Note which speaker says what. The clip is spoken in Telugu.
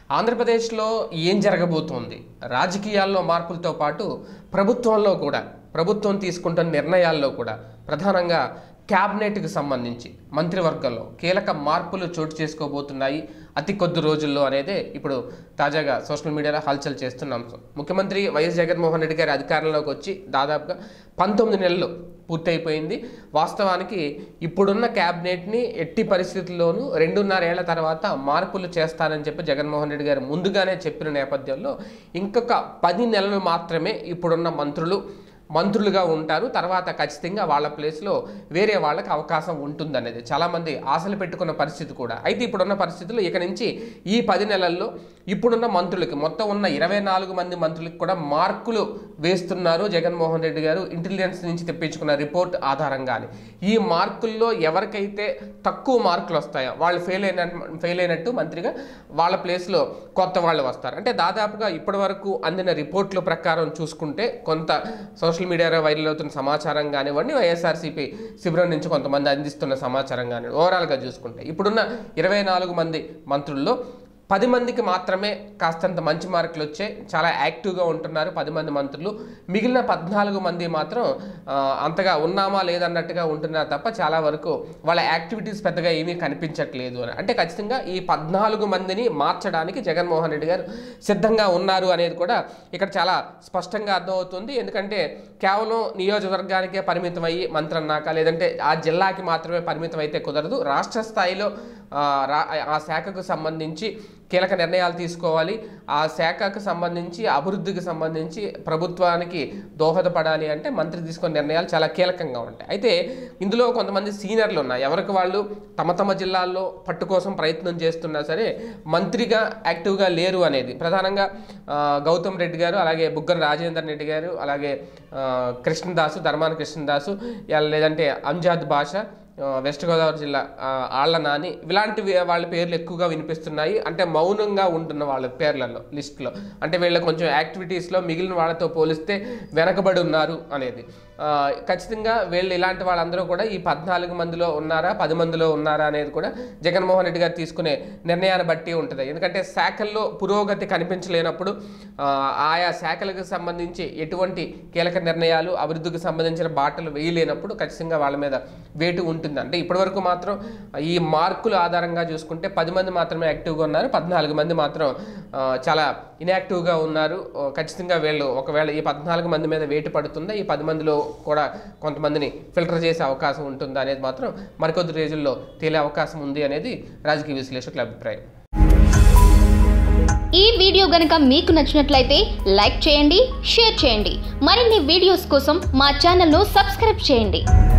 Speaker 1: ఆంధ్రప్రదేశ్లో ఏం జరగబోతోంది రాజకీయాల్లో మార్పులతో పాటు ప్రభుత్వంలో కూడా ప్రభుత్వం తీసుకుంటున్న నిర్ణయాల్లో కూడా ప్రధానంగా క్యాబినెట్కి సంబంధించి మంత్రివర్గంలో కీలక మార్పులు చోటు చేసుకోబోతున్నాయి అతి కొద్ది రోజుల్లో అనేదే ఇప్పుడు తాజాగా సోషల్ మీడియాలో హల్చల్ చేస్తున్న అంశం ముఖ్యమంత్రి వైఎస్ జగన్మోహన్ రెడ్డి గారి అధికారంలోకి వచ్చి దాదాపుగా పంతొమ్మిది నెలలు పూర్తయిపోయింది వాస్తవానికి ఇప్పుడున్న క్యాబినెట్ని ఎట్టి పరిస్థితుల్లోనూ రెండున్నరేళ్ల తర్వాత మార్పులు చేస్తానని చెప్పి జగన్మోహన్ రెడ్డి గారు ముందుగానే చెప్పిన నేపథ్యంలో ఇంకొక పది నెలలు మాత్రమే ఇప్పుడున్న మంత్రులు మంత్రులుగా ఉంటారు తర్వాత ఖచ్చితంగా వాళ్ళ ప్లేస్లో వేరే వాళ్ళకి అవకాశం ఉంటుందనేది చాలామంది ఆశలు పెట్టుకున్న పరిస్థితి కూడా అయితే ఇప్పుడున్న పరిస్థితుల్లో ఇక నుంచి ఈ పది నెలల్లో ఇప్పుడున్న మంత్రులకి మొత్తం ఉన్న ఇరవై నాలుగు మంది మంత్రులకి కూడా మార్కులు వేస్తున్నారు జగన్మోహన్ రెడ్డి గారు ఇంటెలిజెన్స్ నుంచి తెప్పించుకున్న రిపోర్ట్ ఆధారంగానే ఈ మార్కుల్లో ఎవరికైతే తక్కువ మార్కులు వస్తాయో వాళ్ళు ఫెయిల్ అయిన ఫెయిల్ అయినట్టు మంత్రిగా వాళ్ళ ప్లేస్లో కొత్త వాళ్ళు వస్తారు అంటే దాదాపుగా ఇప్పటి వరకు అందిన రిపోర్ట్ల ప్రకారం చూసుకుంటే కొంత సోషల్ మీడియాలో వైరల్ అవుతున్న సమాచారం కానివ్వండి వైఎస్ఆర్సీపీ శిబిరం నుంచి కొంతమంది అందిస్తున్న సమాచారం కానివ్వండి ఓవరాల్గా చూసుకుంటే ఇప్పుడున్న ఇరవై నాలుగు మంది మంత్రుల్లో పది మందికి మాత్రమే కాస్తంత మంచి మార్కులు వచ్చాయి చాలా యాక్టివ్గా ఉంటున్నారు పది మంది మంత్రులు మిగిలిన పద్నాలుగు మంది మాత్రం ఆ, అంతగా ఉన్నామా లేదన్నట్టుగా ఉంటున్నారు తప్ప చాలా వరకు వాళ్ళ యాక్టివిటీస్ పెద్దగా ఏమీ కనిపించట్లేదు అని అంటే ఖచ్చితంగా ఈ పద్నాలుగు మందిని మార్చడానికి జగన్మోహన్ రెడ్డి గారు సిద్ధంగా ఉన్నారు అనేది కూడా ఇక్కడ చాలా స్పష్టంగా అర్థమవుతుంది ఎందుకంటే కేవలం నియోజకవర్గానికే పరిమితం అయ్యి మంత్రి అన్నాక లేదంటే ఆ జిల్లాకి మాత్రమే పరిమితం అయితే కుదరదు రాష్ట్ర స్థాయిలో ఆ, రా ఆ శాఖకు సంబంధించి కీలక నిర్ణయాలు తీసుకోవాలి ఆ శాఖకు సంబంధించి అభివృద్ధికి సంబంధించి ప్రభుత్వానికి దోహదపడాలి అంటే మంత్రి తీసుకునే నిర్ణయాలు చాలా కీలకంగా ఉంటాయి అయితే ఇందులో కొంతమంది సీనియర్లు ఉన్నాయి ఎవరికి వాళ్ళు తమ తమ జిల్లాల్లో పట్టు కోసం ప్రయత్నం చేస్తున్నా సరే మంత్రిగా యాక్టివ్గా లేరు అనేది ప్రధానంగా ఆ, గౌతమ్ రెడ్డి గారు అలాగే బుగ్గన రాజేందర్ రెడ్డి గారు అలాగే ఆ, కృష్ణదాసు ధర్మాన కృష్ణదాసు ఇలా లేదంటే అంజాద్ భాష ఆ, వెస్ట్ గోదావరి జిల్లా ఆ, ఆళ్ల నాని ఇలాంటి వే- వాళ్ళ పేర్లు ఎక్కువగా వినిపిస్తున్నాయి అంటే మౌనంగా ఉంటున్న వాళ్ళ పేర్లలో లిస్ట్లో అంటే వీళ్ళ కొంచెం యాక్టివిటీస్లో మిగిలిన వాళ్ళతో పోలిస్తే వెనకబడి ఉన్నారు అనేది ఆ, ఖచ్చితంగా వీళ్ళు ఇలాంటి వాళ్ళందరూ కూడా ఈ పద్నాలుగు మందిలో ఉన్నారా పది మందిలో ఉన్నారా అనేది కూడా జగన్మోహన్ రెడ్డి గారు తీసుకునే నిర్ణయాన్ని బట్టి ఉంటుంది ఎందుకంటే శాఖల్లో పురోగతి కనిపించలేనప్పుడు ఆ, ఆయా శాఖలకు సంబంధించి ఎటువంటి కీలక నిర్ణయాలు అభివృద్ధికి సంబంధించిన బాటలు వేయలేనప్పుడు ఖచ్చితంగా వాళ్ళ మీద వేటు ఉంటుంది అంటే ఇప్పటివరకు మాత్రం ఈ మార్కుల ఆధారంగా చూసుకుంటే పది మంది మాత్రమే యాక్టివ్గా ఉన్నారు పద్నాలుగు మంది మాత్రం ఆ, చాలా ఇన్యాక్టివ్గా ఉన్నారు ఆ, ఖచ్చితంగా వీళ్ళు ఒకవేళ ఈ పద్నాలుగు మంది మీద వేటు పడుతుందా ఈ పది మందిలో కూడా కొంతమందిని ఫిల్టర్ చేసే అవకాశం ఉంటుందా అనేది మాత్రం మరికొద్ది రోజుల్లో తేలే అవకాశం ఉంది అనేది రాజకీయ విశ్లేషకుల అభిప్రాయం
Speaker 2: ఈ వీడియో గనుక మీకు నచ్చినట్లయితే లైక్ చేయండి షేర్ చేయండి మరిన్ని వీడియోస్ కోసం మా ఛానల్ను సబ్స్క్రైబ్ చేయండి